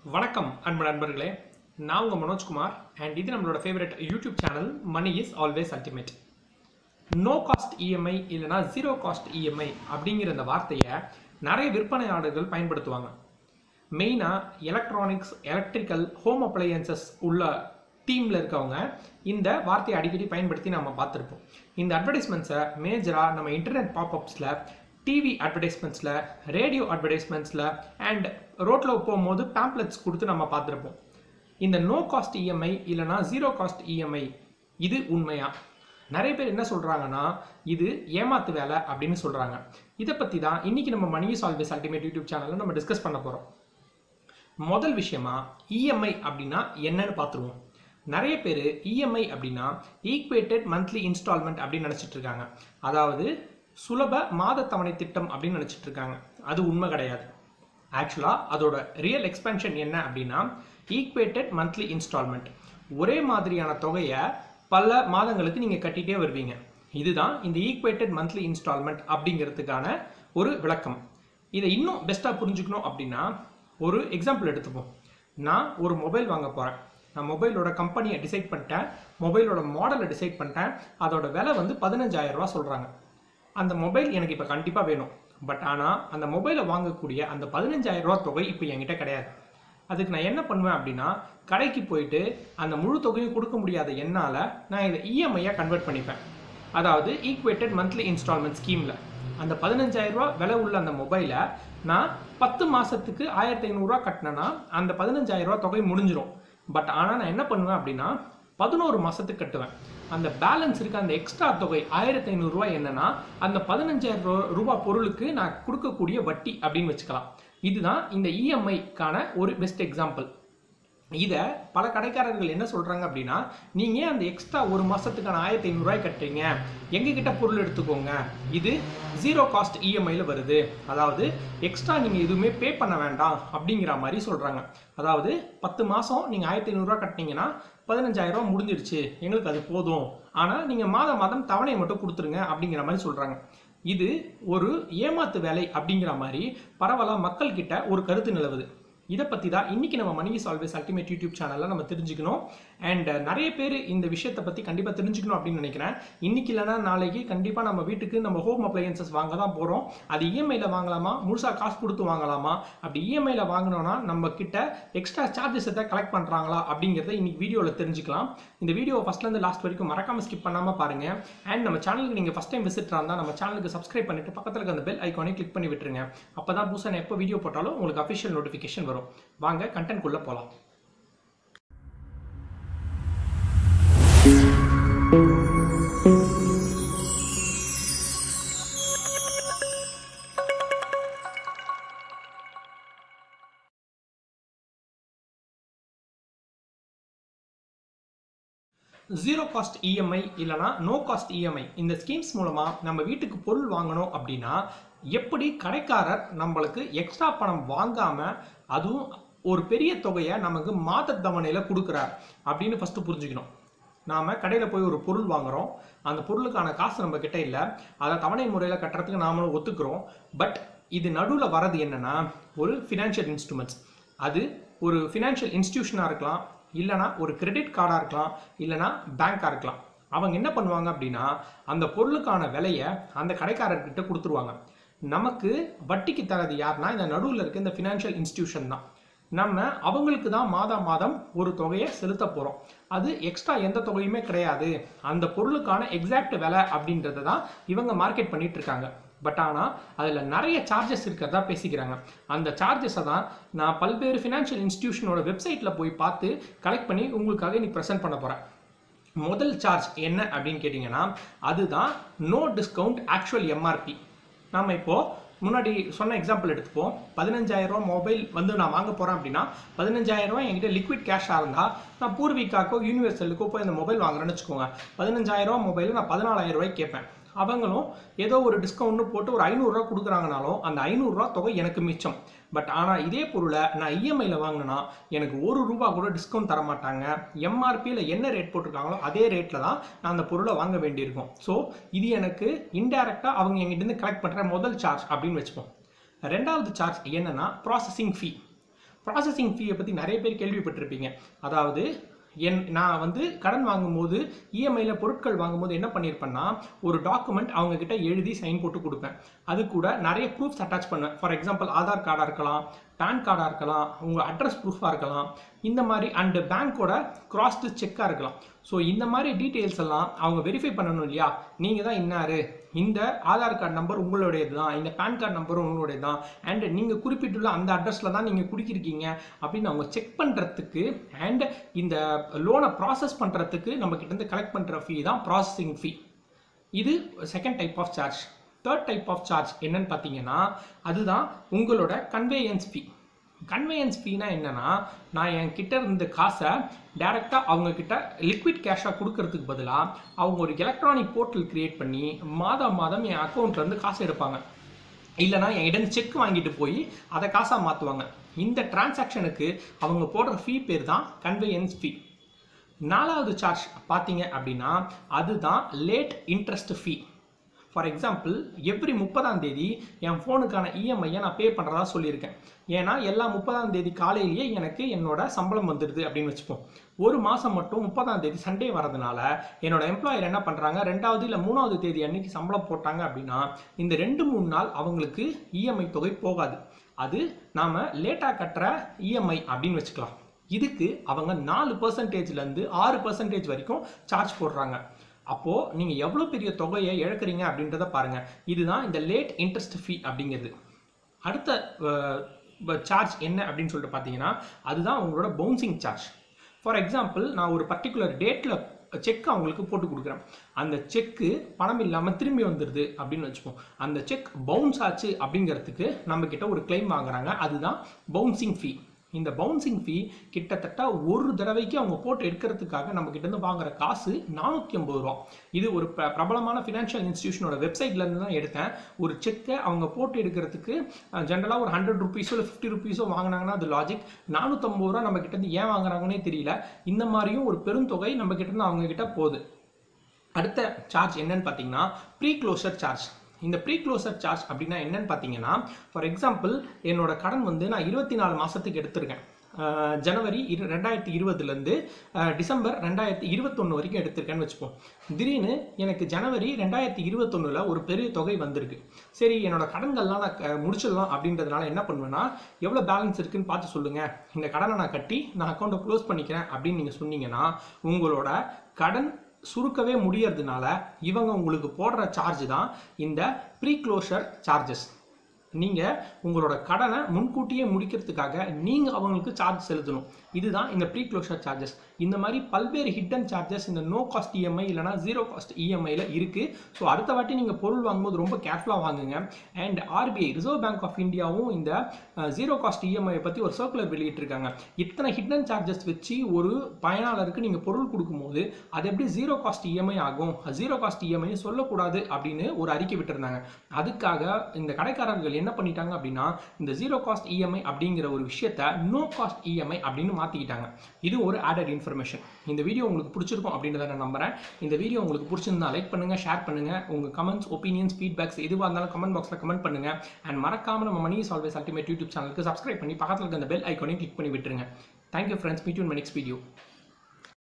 வணக்கம் அன்பு நண்பர்களே நான் உங்கள் மனோஜ்குமார் அண்ட் இது நம்மளோட favourite YouTube channel money is always ultimate no cost EMI இல்லைனா ஜீரோ காஸ்ட் இஎம்ஐ அப்படிங்கிற இந்த வார்த்தையை நிறைய விற்பனையாளர்கள் பயன்படுத்துவாங்க மெயினாக எலக்ட்ரானிக்ஸ் எலக்ட்ரிக்கல் ஹோம் அப்ளையன்சஸ் உள்ள டீமில் இருக்கவங்க இந்த வார்த்தையை அடிக்கடி பயன்படுத்தி நம்ம பார்த்துருப்போம் இந்த அட்வர்டைஸ்மெண்ட்ஸை மேஜராக நம்ம இன்டர்நெட் பாப்அப்ஸில் டிவி அட்வர்டைஸ்மெண்ட்ஸில் ரேடியோ அட்வர்டைஸ்மெண்ட்ஸில் அண்ட் ரோட்டில் போகும்போது பேம்ப்ளெட்ஸ் கொடுத்து நம்ம பார்த்துருப்போம் இந்த நோ காஸ்ட் இஎம்ஐ இல்லைனா ஜீரோ காஸ்ட் இஎம்ஐ இது உண்மையா நிறைய பேர் என்ன சொல்கிறாங்கன்னா இது ஏமாத்து வேலை அப்படின்னு சொல்கிறாங்க இதை பற்றி தான் இன்றைக்கி நம்ம மணி சால்வேஸ் அல்டிமேட் யூடியூப் சேனலில் நம்ம டிஸ்கஸ் பண்ண போகிறோம் முதல் விஷயமா இஎம்ஐ அப்படின்னா என்னன்னு பார்த்துருவோம் நிறைய பேர் இஎம்ஐ அப்படின்னா ஈக்குவேட்டட் மந்த்லி இன்ஸ்டால்மெண்ட் அப்படின்னு நினச்சிட்டு இருக்காங்க அதாவது சுலப மாத தவணை திட்டம் அப்படின்னு நினச்சிட்டு இருக்காங்க அது உண்மை கிடையாது ஆக்சுவலாக அதோட ரியல் எக்ஸ்பென்ஷன் என்ன அப்படின்னா ஈக்குவேட்டட் மந்த்லி இன்ஸ்டால்மெண்ட் ஒரே மாதிரியான தொகையை பல மாதங்களுக்கு நீங்கள் கட்டிகிட்டே வருவீங்க இதுதான் இந்த ஈக்குவேட்டட் மந்த்லி இன்ஸ்டால்மெண்ட் அப்படிங்கிறதுக்கான ஒரு விளக்கம் இதை இன்னும் பெஸ்ட்டாக புரிஞ்சுக்கணும் அப்படின்னா ஒரு எக்ஸாம்பிள் எடுத்துப்போம் நான் ஒரு மொபைல் வாங்க போகிறேன் நான் மொபைலோட கம்பெனியை டிசைட் பண்ணிட்டேன் மொபைலோட மாடலை டிசைட் பண்ணிட்டேன் அதோட விலை வந்து பதினஞ்சாயிரம் ரூபா சொல்கிறாங்க அந்த மொபைல் எனக்கு இப்போ கண்டிப்பாக வேணும் பட் ஆனால் அந்த மொபைலை வாங்கக்கூடிய அந்த பதினஞ்சாயிரம் ரூபா தொகை இப்போ என்கிட்ட கிடையாது அதுக்கு நான் என்ன பண்ணுவேன் அப்படின்னா கடைக்கு போயிட்டு அந்த முழு தொகையும் கொடுக்க முடியாத என்னால் நான் இதை இஎம்ஐயாக கன்வெர்ட் பண்ணிப்பேன் அதாவது ஈக்குவேட்டட் மந்த்லி இன்ஸ்டால்மெண்ட் ஸ்கீமில் அந்த பதினஞ்சாயிரம் ரூபா விலை உள்ள அந்த மொபைலை நான் பத்து மாதத்துக்கு ஆயிரத்தி ஐநூறுரூவா கட்டினேன்னா அந்த பதினஞ்சாயிரம் ரூபா தொகை முடிஞ்சிடும் பட் ஆனால் நான் என்ன பண்ணுவேன் அப்படின்னா பதினோரு மாதத்துக்கு கட்டுவேன் அந்த பேலன்ஸ் இருக்க அந்த எக்ஸ்ட்ரா தொகை ஆயிரத்தி ஐநூறுரூவா என்னன்னா அந்த பதினஞ்சாயிரம் ரூபாய் பொருளுக்கு நான் கொடுக்கக்கூடிய வட்டி அப்படின்னு வச்சுக்கலாம் இதுதான் இந்த இஎம்ஐக்கான ஒரு பெஸ்ட் எக்ஸாம்பிள் இதை பல கடைக்காரர்கள் என்ன சொல்கிறாங்க அப்படின்னா நீங்கள் அந்த எக்ஸ்ட்ரா ஒரு மாதத்துக்கான ஆயிரத்தி ஐநூறுரூவாய் கட்டுறீங்க எங்ககிட்ட பொருள் எடுத்துக்கோங்க இது ஜீரோ காஸ்ட் இஎம்ஐயில் வருது அதாவது எக்ஸ்ட்ரா நீங்கள் எதுவுமே பே பண்ண வேண்டாம் அப்படிங்கிற மாதிரி சொல்கிறாங்க அதாவது பத்து மாதம் நீங்கள் ஆயிரத்தி ஐநூறுரூவா கட்டினீங்கன்னா பதினஞ்சாயிரம் முடிஞ்சிருச்சு எங்களுக்கு அது போதும் ஆனால் நீங்கள் மாதம் மாதம் தவணையை மட்டும் கொடுத்துருங்க அப்படிங்கிற மாதிரி சொல்கிறாங்க இது ஒரு ஏமாத்து வேலை அப்படிங்கிற மாதிரி பரவலாக மக்கள்கிட்ட ஒரு கருத்து நிலவுது இதை பற்றி தான் இன்றைக்கி நம்ம மணி சால்வேஸ் அல்டிமேட் யூடியூப் சேனலில் நம்ம தெரிஞ்சுக்கணும் அண்ட் நிறைய பேர் இந்த விஷயத்தை பற்றி கண்டிப்பாக தெரிஞ்சுக்கணும் அப்படின்னு நினைக்கிறேன் இன்றைக்கி இல்லைனா நாளைக்கு கண்டிப்பாக நம்ம வீட்டுக்கு நம்ம ஹோம் அப்ளையன்சஸ் வாங்க தான் போகிறோம் அது இஎம்ஐயில் வாங்கலாமா முழுசாக காசு கொடுத்து வாங்கலாமா அப்படி இஎம்ஐயில் வாங்கினோன்னா நம்ம கிட்ட எக்ஸ்ட்ரா சார்ஜஸ் எதாவது கலெக்ட் பண்ணுறாங்களா அப்படிங்கிறத இன்னைக்கு வீடியோவில் தெரிஞ்சுக்கலாம் இந்த வீடியோ ஃபஸ்ட்லேருந்து லாஸ்ட் வரைக்கும் மறக்காமல் ஸ்கிப் பண்ணாமல் பாருங்கள் அண்ட் நம்ம சேனலுக்கு நீங்கள் ஃபஸ்ட் டைம் விசிட் இருந்தால் நம்ம சேனலுக்கு சப்ஸ்கிரைப் பண்ணிட்டு பக்கத்தில் இருக்க அந்த பெல் ஐக்கானே கிளிக் பண்ணி விட்டுருங்க அப்போ தான் புதுசாக நான் எப்போ வீடியோ போட்டாலும் உங்களுக்கு அஃபிஷியல் நோட்டிஃபிகேஷன் வரும் வாங்க கண்டென்ட் குள்ள போகலாம் ஜீரோ காஸ்ட் இஎம்ஐ இல்லைனா நோ காஸ்ட் இஎம்ஐ இந்த ஸ்கீம்ஸ் மூலமாக நம்ம வீட்டுக்கு பொருள் வாங்கணும் அப்படின்னா எப்படி கடைக்காரர் நம்மளுக்கு எக்ஸ்ட்ரா பணம் வாங்காமல் அதுவும் ஒரு பெரிய தொகையை நமக்கு மாத தவணையில் கொடுக்குறார் அப்படின்னு ஃபஸ்ட்டு புரிஞ்சுக்கணும் நாம் கடையில் போய் ஒரு பொருள் வாங்குகிறோம் அந்த பொருளுக்கான காசு நம்ம கிட்ட இல்லை அதை தவணை முறையில் கட்டுறதுக்கு நாமளும் ஒத்துக்கிறோம் பட் இது நடுவில் வரது என்னன்னா ஒரு ஃபினான்ஷியல் இன்ஸ்ட்ருமெண்ட்ஸ் அது ஒரு ஃபினான்ஷியல் இன்ஸ்டிடியூஷனாக இருக்கலாம் இல்லைனா ஒரு கிரெடிட் கார்டாக இருக்கலாம் இல்லைனா பேங்காக இருக்கலாம் அவங்க என்ன பண்ணுவாங்க அப்படின்னா அந்த பொருளுக்கான விலையை அந்த கடைக்காரர்கிட்ட கொடுத்துருவாங்க நமக்கு வட்டிக்கு தரது யாருன்னா இந்த நடுவில் இருக்க இந்த ஃபினான்ஷியல் இன்ஸ்டிடியூஷன் தான் நம்ம அவங்களுக்கு தான் மாதம் மாதம் ஒரு தொகையை செலுத்த போகிறோம் அது எக்ஸ்ட்ரா எந்த தொகையுமே கிடையாது அந்த பொருளுக்கான எக்ஸாக்ட் விலை அப்படின்றத தான் இவங்க மார்க்கெட் பண்ணிட்டு இருக்காங்க பட் ஆனால் அதில் நிறைய சார்ஜஸ் இருக்கிறதா பேசிக்கிறாங்க அந்த சார்ஜஸை தான் நான் பல்வேறு ஃபினான்ஷியல் இன்ஸ்டிடியூஷனோட வெப்சைட்டில் போய் பார்த்து கலெக்ட் பண்ணி உங்களுக்காக நீ ப்ரெசென்ட் பண்ண போகிறேன் முதல் சார்ஜ் என்ன அப்படின்னு கேட்டிங்கன்னா அதுதான் நோ டிஸ்கவுண்ட் ஆக்சுவல் எம்ஆர்பி நாம் இப்போது முன்னாடி சொன்ன எக்ஸாம்பிள் எடுத்துப்போம் பதினஞ்சாயிரம் ரூபா மொபைல் வந்து நான் வாங்க போகிறேன் அப்படின்னா பதினஞ்சாயிரம் ரூபா என்கிட்ட லிக்விட் கேஷாக இருந்தால் நான் பூர்விகாக்கோ யூனிவர்சலுக்கோ போய் இந்த மொபைல் வாங்குறேன்னு வச்சுக்கோங்க பதினஞ்சாயிரம் ரூபா மொபைல் நான் பதினாலாயிரம் ரூபாய்க்கு கேட்பேன் அவங்களும் ஏதோ ஒரு டிஸ்கவுண்ட்னு போட்டு ஒரு ஐநூறுரூவா கொடுக்குறாங்கனாலும் அந்த ஐநூறுரூவா தொகை எனக்கு மிச்சம் பட் ஆனால் இதே பொருளை நான் இஎம்ஐயில் வாங்கினேன்னா எனக்கு ஒரு ரூபா கூட டிஸ்கவுண்ட் தர மாட்டாங்க எம்ஆர்பியில் என்ன ரேட் போட்டிருக்காங்களோ அதே ரேட்டில் தான் நான் அந்த பொருளை வாங்க வேண்டியிருக்கும் ஸோ இது எனக்கு இன்டெரக்டாக அவங்க எங்கிட்டேருந்து கலெக்ட் பண்ணுற முதல் சார்ஜ் அப்படின்னு வச்சுப்போம் ரெண்டாவது சார்ஜ் என்னன்னா ப்ராசஸிங் ஃபீ ப்ராசஸிங் ஃபீயை பற்றி நிறைய பேர் கேள்விப்பட்டிருப்பீங்க அதாவது என் நான் வந்து கடன் வாங்கும்போது இஎம்ஐயில் பொருட்கள் வாங்கும்போது என்ன பண்ணியிருப்பேன்னா ஒரு டாக்குமெண்ட் அவங்க கிட்ட எழுதி சைன் போட்டு கொடுப்பேன் அது கூட நிறைய ப்ரூஃப்ஸ் அட்டாச் பண்ணுவேன் ஃபார் எக்ஸாம்பிள் ஆதார் கார்டாக இருக்கலாம் பேன் கார்டாக இருக்கலாம் உங்கள் அட்ரஸ் ப்ரூஃபாக இருக்கலாம் இந்த மாதிரி அண்டு பேங்க்கோட கிராஸ்டு செக்காக இருக்கலாம் ஸோ இந்த மாதிரி டீட்டெயில்ஸ் எல்லாம் அவங்க வெரிஃபை பண்ணணும் இல்லையா நீங்கள் தான் இன்னாரு இந்த ஆதார் கார்டு நம்பர் உங்களுடையது தான் இந்த பேன் கார்டு நம்பரும் உங்களுடையது தான் அண்ட் நீங்கள் குறிப்பிட்டுள்ள அந்த அட்ரஸில் தான் நீங்கள் குடிக்கிருக்கீங்க அப்படின்னு அவங்க செக் பண்ணுறதுக்கு அண்ட் இந்த லோனை ப்ராசஸ் பண்ணுறதுக்கு நம்ம கிட்டேருந்து கலெக்ட் பண்ணுற ஃபீ தான் ப்ராசஸிங் ஃபீ இது second type of charge third type of charge என்னன்னு பார்த்தீங்கன்னா அதுதான் உங்களோட கன்வேயன்ஸ் ஃபீ கன்வேயன்ஸ் ஃபீனா என்னன்னா நான் என் கிட்ட இருந்த காசை டைரெக்டாக அவங்க கிட்ட லிக்விட் கேஷாக கொடுக்கறதுக்கு பதிலாக அவங்க ஒரு எலக்ட்ரானிக் போர்ட்டல் கிரியேட் பண்ணி மாதம் மாதம் என் அக்கௌண்ட்ல இருந்து காசு எடுப்பாங்க இல்லைனா என்கிட்ட செக் வாங்கிட்டு போய் அதை காசாக மாற்றுவாங்க இந்த டிரான்சாக்ஷனுக்கு அவங்க போடுற ஃபீ பேர் தான் கன்வேயன்ஸ் ஃபீ நாலாவது சார்ஜ் பார்த்தீங்க அப்படின்னா அதுதான் late interest fee for example every முப்பதாம் தேதி என் ஃபோனுக்கான இஎம்ஐயை நான் பே பண்ணுறதா சொல்லியிருக்கேன் ஏன்னா எல்லா முப்பதாம் தேதி காலையிலேயே எனக்கு என்னோட சம்பளம் வந்துடுது அப்படின்னு வச்சுப்போம் ஒரு மாதம் மட்டும் முப்பதாம் தேதி சண்டே வரதுனால என்னோட எம்ப்ளாயர் என்ன பண்ணுறாங்க ரெண்டாவது இல்லை மூணாவது தேதி அன்னைக்கு சம்பளம் போட்டாங்க அப்படின்னா இந்த ரெண்டு மூணு நாள் அவங்களுக்கு இஎம்ஐ தொகை போகாது அது நாம் லேட்டாக கட்டுற இஎம்ஐ அப்படின்னு வச்சுக்கலாம் இதுக்கு அவங்க நாலு பர்சன்டேஜ்லேருந்து ஆறு பர்சன்டேஜ் வரைக்கும் சார்ஜ் போடுறாங்க அப்போது நீங்கள் எவ்வளோ பெரிய தொகையை இழக்கிறீங்க அப்படின்றத பாருங்கள் இதுதான் இந்த லேட் இன்ட்ரெஸ்ட் ஃபீ அப்படிங்கிறது அடுத்த சார்ஜ் என்ன அப்படின்னு சொல்லிட்டு பார்த்தீங்கன்னா அதுதான் உங்களோட பவுன்சிங் சார்ஜ் ஃபார் எக்ஸாம்பிள் நான் ஒரு பர்டிகுலர் டேட்டில் செக் அவங்களுக்கு போட்டு கொடுக்குறேன் அந்த செக்கு பணம் இல்லாமல் திரும்பி வந்துடுது அப்படின்னு வச்சுப்போம் அந்த செக் பவுன்ஸ் ஆச்சு அப்படிங்கிறதுக்கு நம்ம கிட்ட ஒரு கிளைம் வாங்குறாங்க அதுதான் பவுன்சிங் ஃபீ இந்த பவுன்சிங் ஃபீ கிட்டத்தட்ட ஒரு தடவைக்கு அவங்க போட்டு எடுக்கிறதுக்காக நம்ம கிட்ட இருந்து வாங்குற காசு நானூற்றி ஐம்பது ரூபா இது ஒரு பிர- பிரபலமான ஃபினான்ஷியல் இன்ஸ்டியூஷனோட வெப்சைட்ல இருந்து தான் எடுத்தேன் ஒரு செக்கை அவங்க போட்டு எடுக்கிறதுக்கு ஜென்ரலாக ஒரு ஹண்ட்ரட் ருபீஸோ இல்லை ஃபிஃப்டி ருபீஸோ வாங்கினாங்கன்னா அது லாஜிக் நானூற்றம்பது ரூபா நம்ம கிட்ட இருந்து ஏன் வாங்குறாங்கன்னே தெரியல இந்த மாதிரியும் ஒரு பெருந்தொகை நம்ம கிட்ட இருந்து அவங்க கிட்ட போகுது அடுத்த சார்ஜ் என்னன்னு பார்த்தீங்கன்னா ப்ரீ க்ளோசர் சார்ஜ் இந்த ப்ரீ க்ளோசர் சார்ஜ் அப்படின்னா என்னன்னு பார்த்தீங்கன்னா ஃபார் எக்ஸாம்பிள் என்னோட கடன் வந்து நான் இருபத்தி நாலு மாதத்துக்கு எடுத்திருக்கேன் அஹ் ஜனவரி இரு ரெண்டாயிரத்தி இருபதுலேருந்து டிசம்பர் ரெண்டாயிரத்தி இருபத்தொன்று வரைக்கும் எடுத்திருக்கேன்னு வச்சுப்போம் திடீர்னு எனக்கு ஜனவரி ரெண்டாயிரத்தி இருபத்தொன்னில் ஒரு பெரிய தொகை வந்திருக்கு சரி என்னோட கடன்கள்லாம் நான் க- முடிச்சிடலாம் அப்படின்றதுனால என்ன பண்ணுவேன்னா எவ்வளோ பேலன்ஸ் இருக்குன்னு பார்த்து சொல்லுங்கள் இந்த கடனை நான் கட்டி நான் அக்கௌண்ட்டை க்ளோஸ் பண்ணிக்கிறேன் அப்படின்னு நீங்கள் சொன்னீங்கன்னா உங்களோட கடன் சுருக்கவே முடியறதுனால இவங்க உங்களுக்கு போடுற சார்ஜ் தான் இந்த ப்ரீ க்ளோஷர் சார்ஜஸ் நீங்கள் உங்களோட கடனை முன்கூட்டியே முடிக்கிறதுக்காக நீங்கள் அவங்களுக்கு சார்ஜ் செலுத்தணும் இதுதான் இந்த ப்ரீ க்ளோஷர் சார்ஜஸ் இந்த மாதிரி பல்வேறு ஹிடன் சார்ஜஸ் இந்த நோ காஸ்ட் இஎம்ஐ இல்லைனா ஜீரோ காஸ்ட் இஎம்ஐயில் இருக்குது ஸோ அடுத்த வாட்டி நீங்கள் பொருள் வாங்கும்போது ரொம்ப கேர்ஃபுல்லாக வாங்குங்க and RBI reserve bank of இந்தியாவும் இந்த ஜீரோ காஸ்ட் இஎம்ஐ பற்றி ஒரு சர்க்குலர் வெளியிட்டிருக்காங்க இத்தனை ஹிடன் சார்ஜஸ் வச்சு ஒரு பயனாளருக்கு நீங்கள் பொருள் கொடுக்கும்போது அது எப்படி ஜீரோ காஸ்ட் இஎம்ஐ ஆகும் ஜீரோ காஸ்ட் இஎம்ஐ சொல்லக்கூடாது அப்படின்னு ஒரு அறிக்கை விட்டிருந்தாங்க அதுக்காக இந்த கடைக்காரர்கள் என்ன பண்ணிட்டாங்க அப்படின்னா இந்த ஜீரோ காஸ்ட் இஎம்ஐ அப்படிங்கிற ஒரு விஷயத்த நோ காஸ்ட் இஎம்ஐ அப்படின்னு மாற்றிக்கிட்டாங்க இது ஒரு ஆடட் இன்ஃபர்மேஷன் இந்த வீடியோ உங்களுக்கு பிடிச்சிருக்கும் அப்படின்றத நான் நம்புறேன் இந்த வீடியோ உங்களுக்கு பிடிச்சிருந்தா லைக் பண்ணுங்க ஷேர் பண்ணுங்க உங்க கமெண்ட்ஸ் ஒப்பீனியன்ஸ் ஃபீட்பேக்ஸ் எதுவாக இருந்தாலும் கமெண்ட் பாக்ஸில் கமெண்ட் பண்ணுங்க அண்ட் மறக்காம நம்ம Mani is always ultimate YouTube சேனலுக்கு சப்ஸ்கிரைப் பண்ணி பக்கத்தில் இருக்க அந்த பெல் ஐக்கானையும் கிளிக் பண்ணி விட்டுருங்க thank you friends meet you next video